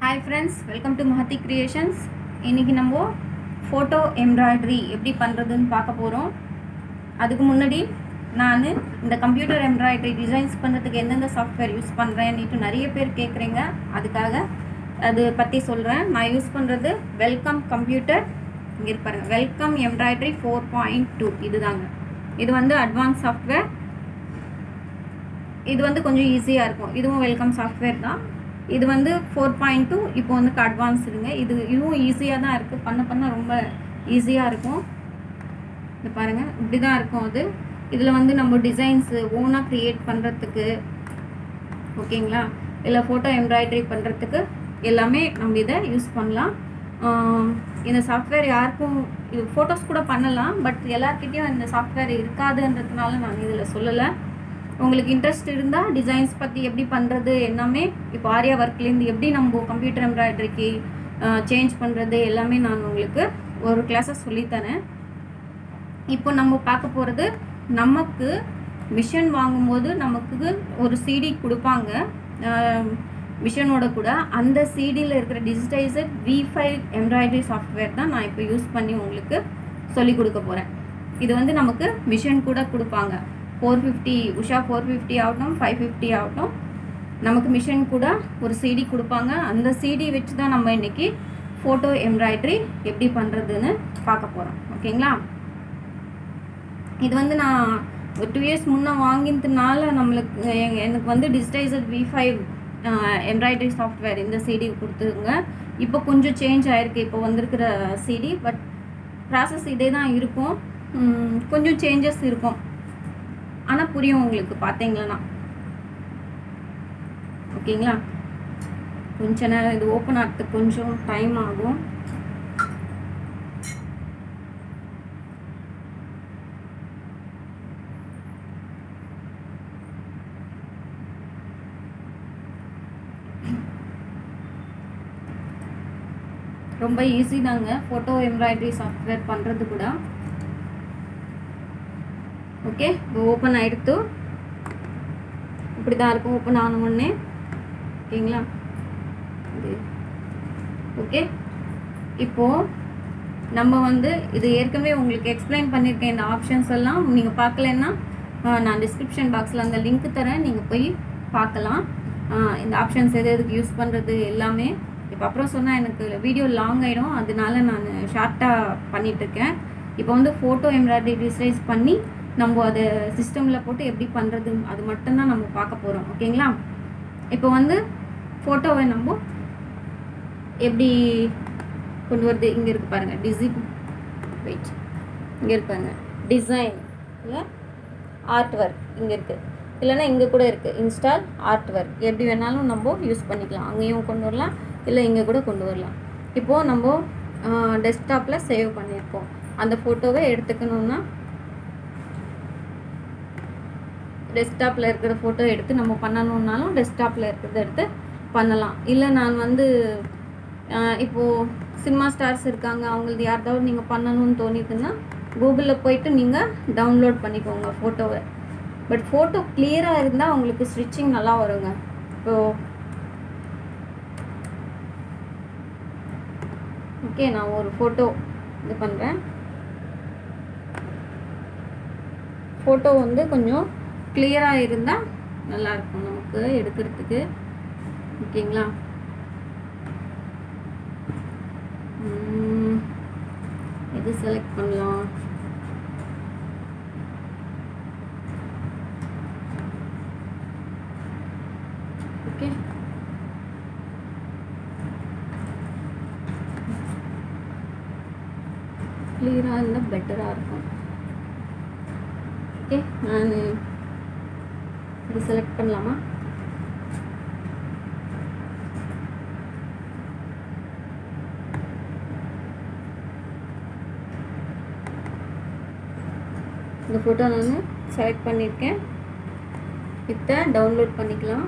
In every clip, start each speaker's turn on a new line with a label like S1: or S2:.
S1: hi friends welcome to Mahathi creations இன்றைக்கி நம்ம photo embroidery எப்படி பண்ணுறதுன்னு பார்க்க போகிறோம் அதுக்கு முன்னாடி நான் இந்த கம்ப்யூட்டர் எம்ப்ராய்டரி டிசைன்ஸ் பண்ணுறதுக்கு எந்தெந்த சாஃப்ட்வேர் யூஸ் பண்ணுறேன்னுட்டு நிறைய பேர் கேட்குறீங்க அதுக்காக அது பற்றி சொல்கிறேன் நான் யூஸ் பண்ணுறது வெல்கம் கம்ப்யூட்டர் இங்கே இருப்பாருங்க welcome embroidery four point two இதுதாங்க இது வந்து அட்வான்ஸ் சாஃப்ட்வேர் இது வந்து கொஞ்சம் ஈஸியாக இருக்கும் இதுவும் வெல்கம் சாஃப்ட்வேர் தான் இது வந்து ஃபோர் பாயிண்ட் டூ இப்போ வந்து அட்வான்ஸ் இருங்க இது இதுவும் ஈஸியாக தான் இருக்குது பண்ண பண்ண ரொம்ப ஈஸியாக இருக்கும் இது பாருங்கள் இப்படி தான் இருக்கும் அது இதில் வந்து நம்ம டிசைன்ஸு ஓனாக க்ரியேட் பண்ணுறதுக்கு ஓகேங்களா இல்லை ஃபோட்டோ எம்ப்ராய்டரி பண்ணுறதுக்கு எல்லாமே நம்ம இதை யூஸ் பண்ணலாம் ஆஹ் இந்த சாஃப்ட்வேர் யாருக்கும் இது ஃபோட்டோஸ் கூட பண்ணலாம் பட் எல்லார்கிட்டேயும் இந்த சாஃப்ட்வேர் இருக்காதுன்றதுனால நான் இதில் சொல்லலை உங்களுக்கு இன்ட்ரெஸ்ட் இருந்தால் டிசைன்ஸ் பற்றி எப்படி பண்ணுறது எல்லாமே இப்போ ஆரியா ஒர்க்லேருந்து எப்படி நம்ம கம்ப்யூட்டர் எம்ப்ராய்டரிக்கு சேஞ்ச் பண்ணுறது எல்லாமே நான் உங்களுக்கு ஒரு கிளாஸஸ் சொல்லித்தரேன் இப்போ நம்ம பார்க்க போகிறது நமக்கு மிஷின் வாங்கும்போது நமக்கு ஒரு சிடி கொடுப்பாங்க மிஷினோட கூட அந்த சிடியில் இருக்கிற digitizer V five embroidery software தான் நான் இப்போ யூஸ் பண்ணி உங்களுக்கு சொல்லி கொடுக்க போகிறேன் இது வந்து நமக்கு மிஷின் கூட கொடுப்பாங்க four fifty Usha four fifty ஆகட்டும் ஃபைவ் ஃபிஃப்டி ஆகட்டும் நமக்கு மிஷின் கூட ஒரு சிடி கொடுப்பாங்க அந்த சிடி வச்சு தான் நம்ம இன்றைக்கி ஃபோட்டோ எம்ப்ராய்டரி எப்படி பண்ணுறதுன்னு பார்க்க போகிறோம் ஓகேங்களா இது வந்து நான் ஒரு டூ இயர்ஸ் முன்னே வாங்கினதுனால நம்மளுக்கு எங்க- எனக்கு வந்து digitizer V five embroidery software இந்த சிடி கொடுத்துருங்க இப்போ கொஞ்சம் சேஞ்ச் ஆயிருக்கு இப்போ வந்திருக்கிற சிடி பட் ப்ராசஸ் இதே தான் இருக்கும் உம், கொஞ்சம் சேஞ்சஸ் இருக்கும் ஆனால் புரியும் உங்களுக்கு பார்த்தீங்களா ஓகேங்களா கொஞ்ச நேரம் இது ஓப்பன் ஆகிறதுக்கு கொஞ்சம் டைம் ஆகும் ரொம்ப ஈஸி தாங்க ஃபோட்டோ எம்ப்ராய்டரி சாஃப்ட்வேர் பண்ணுறது கூட ஓகே இப்போ ஓப்பன் ஆகிடுத்து இப்படி தான் இருக்கும் ஓப்பன் ஆன உடனே ஓகேங்களா இது ஓகே இப்போது நம்ம வந்து இது ஏற்கனவே உங்களுக்கு எக்ஸ்பிளைன் பண்ணியிருக்கேன் இந்த ஆப்ஷன்ஸ் எல்லாம் நீங்கள் பார்க்கலன்னா ஆஹ், நான் டிஸ்கிரிப்ஷன் பாக்ஸில் அந்த லிங்க் தரேன் நீங்கள் போய் பார்க்கலாம் ஆஹ், இந்த ஆப்ஷன்ஸ் எது எதுக்கு யூஸ் பண்ணுறது எல்லாமே இப்போ அப்புறம் சொன்னால் எனக்கு வீடியோ லாங் ஆகிடும் அதனால நான் ஷார்ட்டாக பண்ணிகிட்ருக்கேன் இப்போ வந்து ஃபோட்டோ எம்ப்ராய்டரி டிசைஸ் பண்ணி நம்ம அதை சிஸ்டமில் போட்டு எப்படி பண்ணுறது அது மட்டும்தான் நம்ம பார்க்க போகிறோம் ஓகேங்களா இப்போ வந்து ஃபோட்டோவை நம்ம எப்படி கொண்டு வருது இங்கே இருக்கு பாருங்க டிசி வெயிட் இங்கே இருப்பாங்க டிசைன் இல்லை ஆர்ட் ஒர்க் இங்கே இருக்குது இல்லைன்னா இங்கே கூட இருக்குது இன்ஸ்டால் ஆர்ட் ஒர்க் எப்படி வேணாலும் நம்ம யூஸ் பண்ணிக்கலாம் அங்கேயும் கொண்டு வரலாம் இல்லை இங்கே கூட கொண்டு வரலாம் இப்போது நம்ம டெஸ்க்டாப்பில் சேவ் பண்ணியிருக்கோம் அந்த ஃபோட்டோவை எடுத்துக்கணுன்னா டெஸ்க்டாப்பில் இருக்கிற ஃபோட்டோ எடுத்து நம்ம பண்ணணுன்னாலும் டெஸ்க்டாப்பில் இருக்கிறத எடுத்து பண்ணலாம் இல்லை நான் வந்து ஆஹ், இப்போது சினிமா ஸ்டார்ஸ் இருக்காங்க அவங்களது யார்தாவது நீங்கள் பண்ணணும்னு தோணிதுன்னா கூகுளில் போயிட்டு நீங்கள் டவுன்லோட் பண்ணிக்கோங்க ஃபோட்டோவை பட் ஃபோட்டோ கிளியராக இருந்தால் உங்களுக்கு ஸ்டிச்சிங் நல்லா வருங்க இப்போது ஓகே நான் ஒரு ஃபோட்டோ இது பண்ணுறேன் ஃபோட்டோ வந்து கொஞ்சம் கிளியராக இருந்தால் நல்லாயிருக்கும் நமக்கு எடுக்கிறதுக்கு ஓகேங்களா உம், எது செலக்ட் பண்ணலாம் ஓகே கிளியராக இருந்தால் பெட்டராக இருக்கும் ஓகே நான் இது செலக்ட் பண்ணலாமா இந்த ஃபோட்டோ நான் செலக்ட் பண்ணியிருக்கேன் இதை டவுன்லோட் பண்ணிக்கலாம்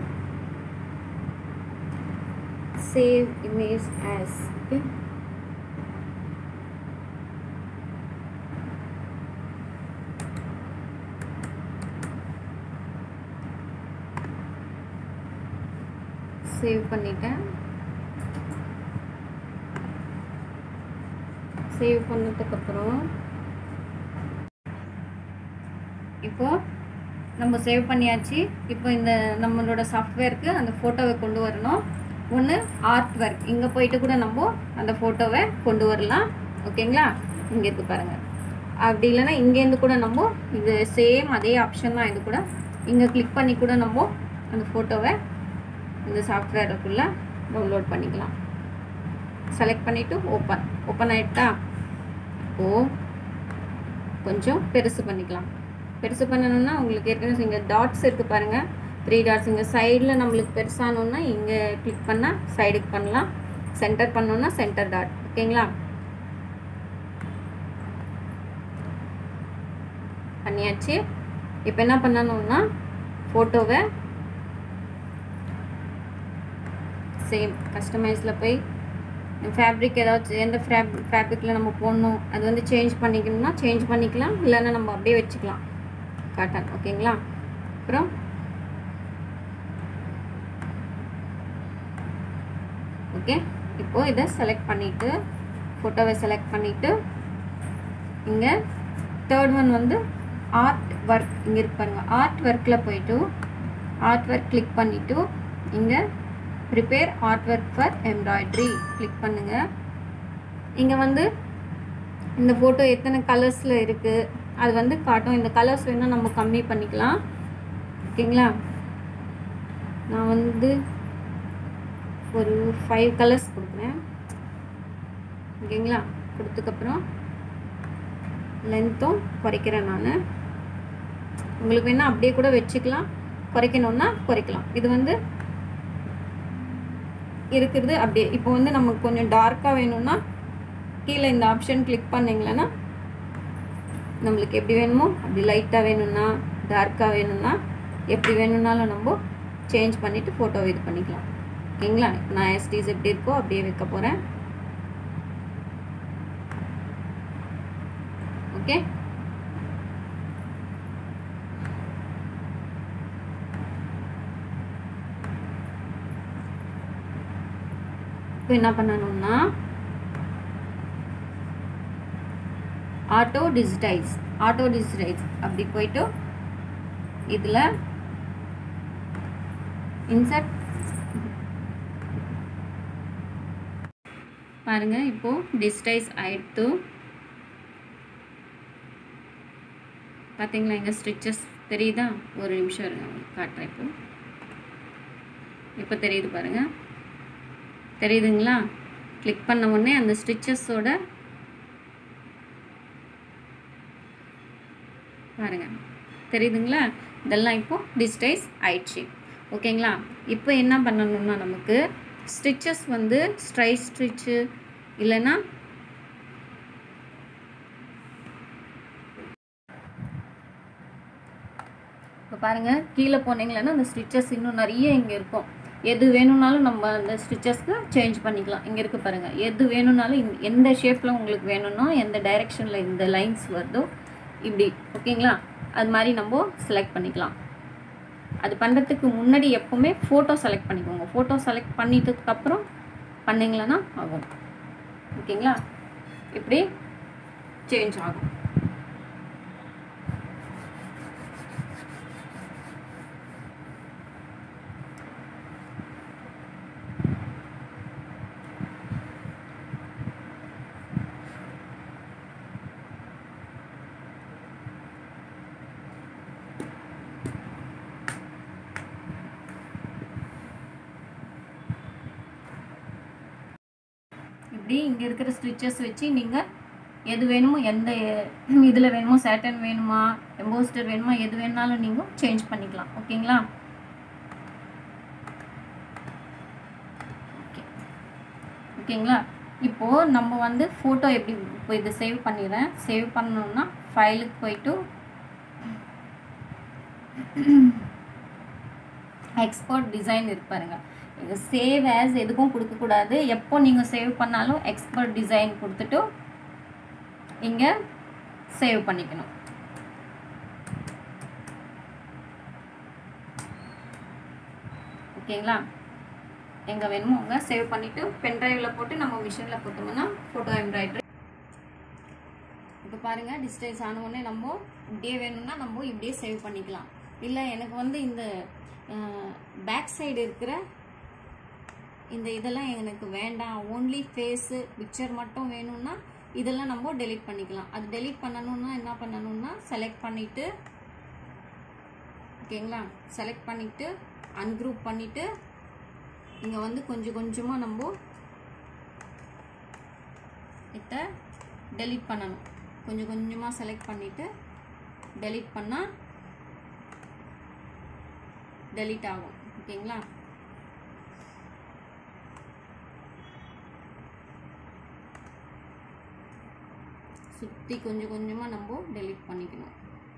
S1: save image as okay save பண்ணிட்டேன் சேவ் பண்ணதுக்கப்புறம் இப்போ நம்ம சேவ் பண்ணியாச்சு இப்போ இந்த நம்மளோட சாஃப்ட்வேருக்கு அந்த ஃபோட்டோவை கொண்டு வரணும் ஒன்று ஆர்ட் ஒர்க் இங்கே போயிட்டு கூட நம்ம அந்த ஃபோட்டோவை கொண்டு வரலாம் ஓகேங்களா இங்கே இருக்கு பாருங்கள் அப்படி இல்லைன்னா இங்கேருந்து கூட நம்ம இது சேம் அதே ஆப்ஷன் தான் இது கூட இங்கே கிளிக் பண்ணி கூட நம்ம அந்த ஃபோட்டோவை இந்த சாஃப்ட்வேருக்குள்ளே டவுன்லோட் பண்ணிக்கலாம் செலக்ட் பண்ணிவிட்டு ஓப்பன் ஓப்பன் ஆகிட்டா ஓ கொஞ்சம் பெருசு பண்ணிக்கலாம் பெருசு பண்ணணும்னா உங்களுக்கு ஏற்கனவே இங்கே டாட்ஸ் இருக்குது பாருங்கள் த்ரீ டாட்ஸ் இங்கே சைடில் நம்மளுக்கு பெருசானோன்னா இங்கே கிளிக் பண்ணால் சைடுக்கு பண்ணலாம் சென்டர் பண்ணோன்னா சென்டர் டாட் ஓகேங்களா பண்ணியாச்சு இப்போ என்ன பண்ணணும்னா ஃபோட்டோவை சேம் கஸ்டமைஸில் போய் ஃபேப்ரிக் ஏதாச்சும் எந்த ஃபேப் ஃபேப்ரிக்கில் நம்ம போடணும் அது வந்து சேஞ்ச் பண்ணிக்கணும்னா சேஞ்ச் பண்ணிக்கலாம் இல்லைன்னா நம்ம அப்படியே வச்சுக்கலாம் காட்டன் ஓகேங்களா அப்புறம் ஓகே இப்போது இதை செலக்ட் பண்ணிவிட்டு ஃபோட்டோவை செலக்ட் பண்ணிவிட்டு இங்கே தேர்ட் ஒன் வந்து ஆர்ட் ஒர்க் இங்கே இருக்கு பாருங்கள் ஆர்ட் ஒர்க்கில் போயிட்டு ஆர்ட் ஒர்க் கிளிக் பண்ணிவிட்டு இங்கே prepare art work for embroidery click பண்ணுங்கள் இங்கே வந்து இந்த ஃபோட்டோ எத்தனை கலர்ஸில் இருக்குது அது வந்து காட்டும் இந்த கலர்ஸ் வேணால் நம்ம கம்மி பண்ணிக்கலாம் ஓகேங்களா நான் வந்து ஒரு ஃபைவ் கலர்ஸ் கொடுக்குறேன் ஓகேங்களா கொடுத்ததுக்கப்புறம் லென்த்தும் குறைக்கிறேன் நான் உங்களுக்கு வேணால் அப்படியே கூட வச்சுக்கலாம் குறைக்கணுன்னா குறைக்கலாம் இது வந்து இருக்கிறது அப்படியே இப்போ வந்து நமக்கு கொஞ்சம் டார்க்காக வேணும்னா கீழே இந்த ஆப்ஷன் கிளிக் பண்ணிங்களேன்னா நம்மளுக்கு எப்படி வேணுமோ அப்படி லைட்டாக வேணும்னா டார்க்காக வேணும்னா எப்படி வேணும்னாலும் நம்ம சேஞ்ச் பண்ணிவிட்டு ஃபோட்டோ இது பண்ணிக்கலாம் ஓகேங்களா நான் எஸ்டிஸ் எப்படி இருக்கோ அப்படியே வைக்க போகிறேன் ஓகே இப்போ என்ன பண்ணணும்னா ஆட்டோ டிஜிட்டைஸ் ஆட்டோ டிஜிட்டைஸ் அப்படி போயிட்டு இதில் இன்சர்ட் பாருங்க இப்போ டிஜிட்டைஸ் ஆயிடுத்து பார்த்தீங்களா எங்கள் ஸ்டிச்சஸ் தெரியுதா ஒரு நிமிஷம் இருங்க உங்களுக்கு காட்டுறேன் இப்போ இப்போ தெரியுது பாருங்கள் தெரியுதுங்களா கிளிக் பண்ண உடனே அந்த ஸ்டிச்சஸோட பாருங்க தெரியுதுங்களா இதெல்லாம் இப்போ டிஜிட்டைஸ் ஆயிடுச்சு ஓகேங்களா இப்போ என்ன பண்ணணும்னா நமக்கு ஸ்டிச்சஸ் வந்து ஸ்ட்ரைட் ஸ்டிச்சு இல்லைன்னா இப்போ பாருங்கள் கீழே போனீங்களன்னா அந்த ஸ்டிச்சஸ் இன்னும் நிறைய இங்கே இருக்கும் எது வேணும்னாலும் நம்ம அந்த ஸ்டிச்சஸ்க்கு சேஞ்ச் பண்ணிக்கலாம் இங்கே இருக்குது பாருங்கள் எது வேணும்னாலும் இந்த- எந்த ஷேப்பில் உங்களுக்கு வேணும்னா எந்த டைரெக்ஷனில் இந்த லைன்ஸ் வருதோ இப்படி ஓகேங்களா அது மாதிரி நம்ம செலக்ட் பண்ணிக்கலாம் அது பண்ணுறதுக்கு முன்னாடி எப்போவுமே ஃபோட்டோ செலக்ட் பண்ணிக்கோங்க ஃபோட்டோ செலக்ட் பண்ணிட்டதுக்கப்புறம் பண்ணிங்களன்னா ஆகும் ஓகேங்களா இப்படி சேஞ்ச் ஆகும் இப்படி இங்கே இருக்கிற ஸ்டிச்சஸ் வச்சு நீங்கள் எது வேணுமோ எந்த இதில் வேணுமோ சேட்டன் வேணுமா எம்போஸ்டர் வேணுமா எது வேணாலும் நீங்கள் சேஞ்ச் பண்ணிக்கலாம் ஓகேங்களா ஓகே ஓகேங்களா இப்போது நம்ம வந்து ஃபோட்டோ எப்படி இப்போ இதை சேவ் பண்ணிடுறேன் சேவ் பண்ணணும்னா ஃபைலுக்கு போயிட்டு எக்ஸ்போர்ட் டிசைன் இருக்கு பாருங்க இது சேவ் ஆஸ் எதுக்கும் கொடுக்கக்கூடாது எப்போ நீங்கள் சேவ் பண்ணாலும் எக்ஸ்போர்ட் டிசைன் கொடுத்துட்டு இங்கே சேவ் பண்ணிக்கணும் ஓகேங்களா எங்கே வேணுமோ அங்கே சேவ் பண்ணிவிட்டு பென் ட்ரைவில் போட்டு நம்ம மிஷினில் போட்டோம்னா ஃபோட்டோ எம்ப்ராய்டரி பாருங்கள் டிஸ்டன்ஸ் ஆனவுடனே நம்ம இப்படியே வேணும்னா நம்ம இப்படியே சேவ் பண்ணிக்கலாம் இல்லை எனக்கு வந்து இந்த பேக் சைடு இருக்கிற இந்த இதெல்லாம் எனக்கு வேண்டாம் ஓன்லி ஃபேஸு பிக்சர் மட்டும் வேணும்னா இதெல்லாம் நம்ம டெலீட் பண்ணிக்கலாம் அது டெலீட் பண்ணணும்னா என்ன பண்ணணும்னா செலக்ட் பண்ணிவிட்டு ஓகேங்களா செலக்ட் பண்ணிவிட்டு அன்குரூப் பண்ணிவிட்டு இங்கே வந்து கொஞ்சம் கொஞ்சமாக நம்ம இதை டெலீட் பண்ணணும் கொஞ்சம் கொஞ்சமாக செலக்ட் பண்ணிவிட்டு டெலீட் பண்ணால் டெலீட் ஆகும் ஓகேங்களா சுற்றி கொஞ்சம் கொஞ்சமாக நம்ம டெலீட் பண்ணிக்கணும்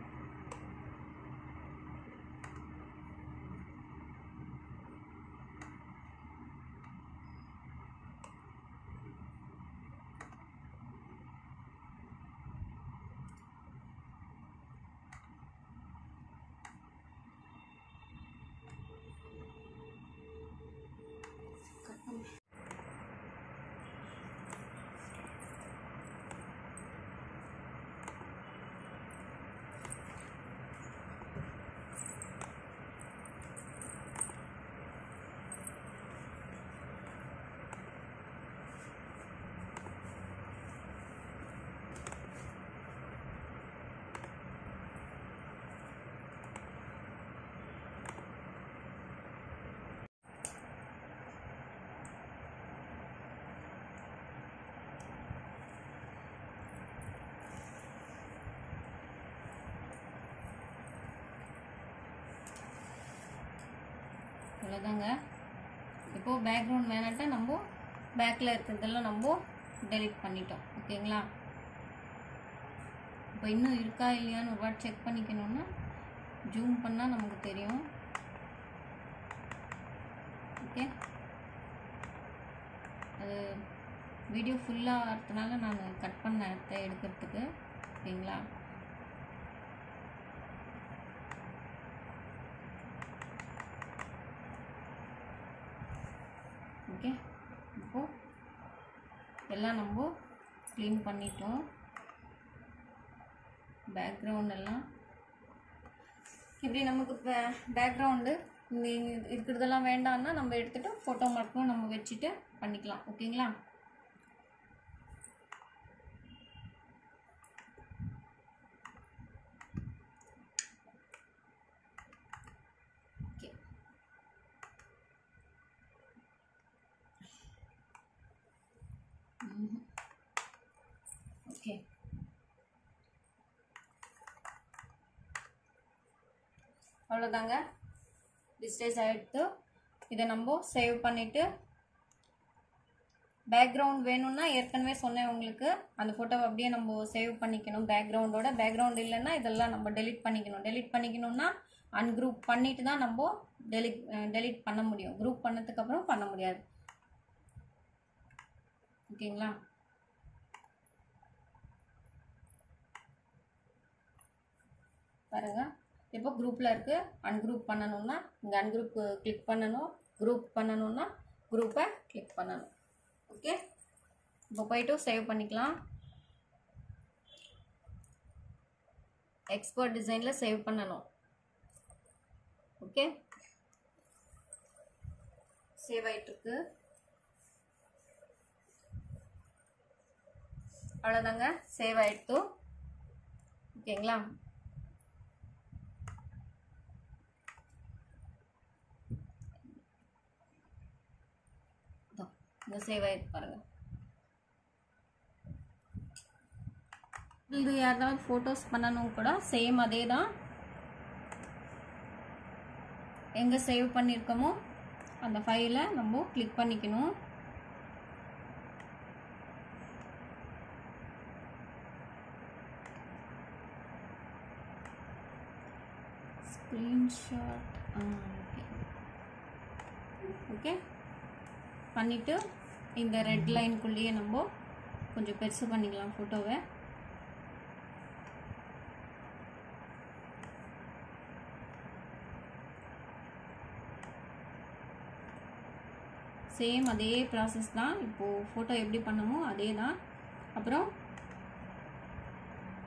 S1: அவ்வளோதாங்க இப்போது பேக்ரவுண்ட் வேணாட்டா நம்ம பேக்கில் இருக்கிறதெல்லாம் நம்ம டெலீட் பண்ணிட்டோம் ஓகேங்களா இப்போ இன்னும் இருக்கா இல்லையான்னு ஒரு வாட்டி செக் பண்ணிக்கணும்னா ஜூம் பண்ணால் நமக்கு தெரியும் ஓகே அது வீடியோ ஃபுல்லாக ஆகிறதுனால நான் கட் பண்ண இடத்த எடுக்கிறதுக்கு ஓகேங்களா ஓகே இப்போது எல்லாம் நம்ம க்ளீன் பண்ணிட்டோம் பேக்ரவுண்ட் எல்லாம் இப்படி நமக்கு இப்போ பேக்ரவுண்டு இருக்கிறதெல்லாம் வேண்டாம்னா நம்ம எடுத்துகிட்டு ஃபோட்டோ மட்டும் நம்ம வச்சுட்டு பண்ணிக்கலாம் ஓகேங்களா ஓகே ஓகே அவ்வளோதாங்க டிஸ்டேஸ் ஆகிடுத்து இதை நம்ம சேவ் பண்ணிவிட்டு பேக்ரவுண்ட் வேணும்னா ஏற்கனவே சொன்னேன் உங்களுக்கு அந்த ஃபோட்டோவை அப்படியே நம்ம சேவ் பண்ணிக்கணும் பேக்ரவுண்டோட பேக்ரவுண்ட் இல்லைன்னா இதெல்லாம் நம்ம டெலிட் பண்ணிக்கணும் டெலிட் பண்ணிக்கணும்னா அன்குரூப் பண்ணிட்டு தான் நம்ம டெலிட் டெலிட் பண்ண முடியும் குரூப் பண்ணதுக்கப்புறம் பண்ண முடியாது ஓகேங்களா பாருங்க இப்போ குரூப்பில் இருக்குது அன்குரூப் பண்ணணும்னா இங்கே அன்குரூப் கிளிக் பண்ணணும் குரூப் பண்ணணும்னா குரூப்பை கிளிக் பண்ணணும் ஓகே இப்போ போயிட்டு சேவ் பண்ணிக்கலாம் எக்ஸ்போர்ட் டிசைனில் சேவ் பண்ணணும் ஓகே சேவ் ஆகிட்டுருக்கு அவ்வளோதாங்க சேவ் ஆகிடுத்து ஓகேங்களா இந்த சேவ் ஆகிட்டு பாருங்கள் இது யாராவது ஃபோட்டோஸ் பண்ணணும் கூட சேம் அதே தான் எங்கே சேவ் பண்ணியிருக்கோமோ அந்த ஃபைலை நம்ம கிளிக் பண்ணிக்கணும் ஸ்க்ரீன்ஷாட் ஓகே ஓகே பண்ணிவிட்டு இந்த ரெட் லைனுக்குள்ளேயே நம்ம கொஞ்சம் பெருசு பண்ணிக்கலாம் ஃபோட்டோவை சேம் அதே ப்ராசஸ் தான் இப்போது ஃபோட்டோ எப்படி பண்ணமோ அதே தான் அப்புறம்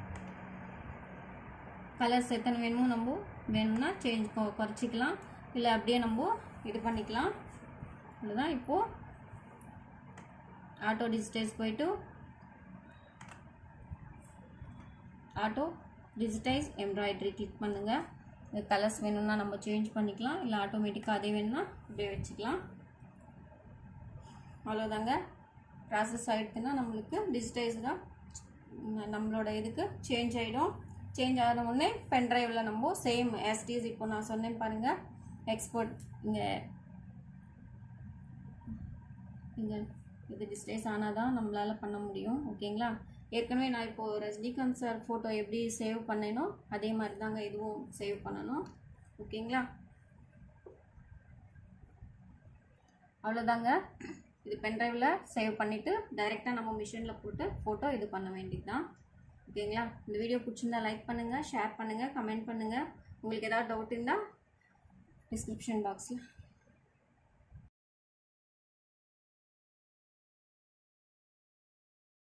S1: கலர்ஸ் எத்தனை வேணுமோ நம்ம வேணும்னா சேஞ்ச் குறைச்சிக்கலாம் இல்லை அப்படியே நம்ம இது பண்ணிக்கலாம் அவ்வளோதான் இப்போது ஆட்டோ டிஜிட்டைஸ் போயிட்டு ஆட்டோ டிஜிட்டைஸ் எம்ப்ராய்டரி கிளிக் பண்ணுங்கள் இந்த கலர்ஸ் வேணும்னா நம்ம சேஞ்ச் பண்ணிக்கலாம் இல்லை ஆட்டோமேட்டிக்காக அதே வேணும்னா அப்படியே வச்சுக்கலாம் அவ்வளோதாங்க ப்ராசஸ் ஆகிடுதுன்னா நம்மளுக்கு டிஜிட்டைஸ்டாக நம்மளோட இதுக்கு சேஞ்ச் ஆகிடும் சேஞ்ச் ஆன உடனே பென்ட்ரைவில் நம்ம சேம் எஸ்டிஸ் இப்போ நான் சொன்னேன் பாருங்கள் எக்ஸ்போர்ட் இங்கே இங்கே இது டிஸ்டேஸ் ஆனால் தான் நம்மளால் பண்ண முடியும் ஓகேங்களா ஏற்கனவே நான் இப்போது ரஜினிகாந்த் சார் ஃபோட்டோ எப்படி சேவ் பண்ணேனோ அதே மாதிரி தாங்க இதுவும் சேவ் பண்ணணும் ஓகேங்களா அவ்வளோதாங்க இது பென்ட்ரைவில் சேவ் பண்ணிவிட்டு டைரெக்டாக நம்ம மிஷினில் போட்டு ஃபோட்டோ இது பண்ண வேண்டியது தான் ஓகேங்களா இந்த வீடியோ பிடிச்சிருந்தா லைக் பண்ணுங்கள் ஷேர் பண்ணுங்கள் கமெண்ட் பண்ணுங்கள் உங்களுக்கு ஏதாவது டவுட் இருந்தால் டிஸ்கிரிப்ஷன் பாக்ஸில்